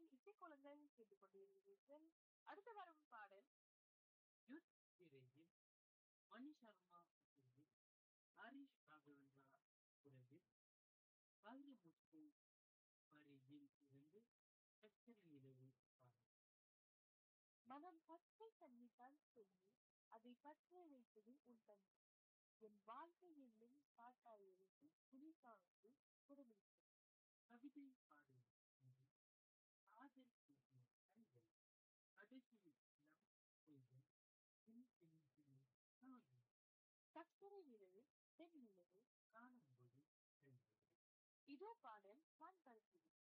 இசைக்குழுங்கள் கேட்டுக்கொண்டிருக்கிறீர்கள் அடுத்து வரும் பாடல் யுத் திரையில் மணி சர்மா இசையில் ஹரிஷ் ராகவேந்திரா குரலில் வைரமுத்து வரியில் இருந்து சக்கரை நிலவு பாடல் மனம் பச்சை தண்ணி தான் சொல்லி அதை பற்ற வைத்தது உன் தண்ணி என் வாழ்க்கை என்னும் காட்டாயிருக்கு குளிர்காலத்து குடும்பம் கவிதை பாடல் இது காதல் பேசிய கைகள் கடைசியில் நம் பொய்கள் பின் பின் பின் நாடு சக்கரை நிலவு பெண் நிலவு காணும்போது தெரிந்தது இதோ பாடல் நான் கருத்து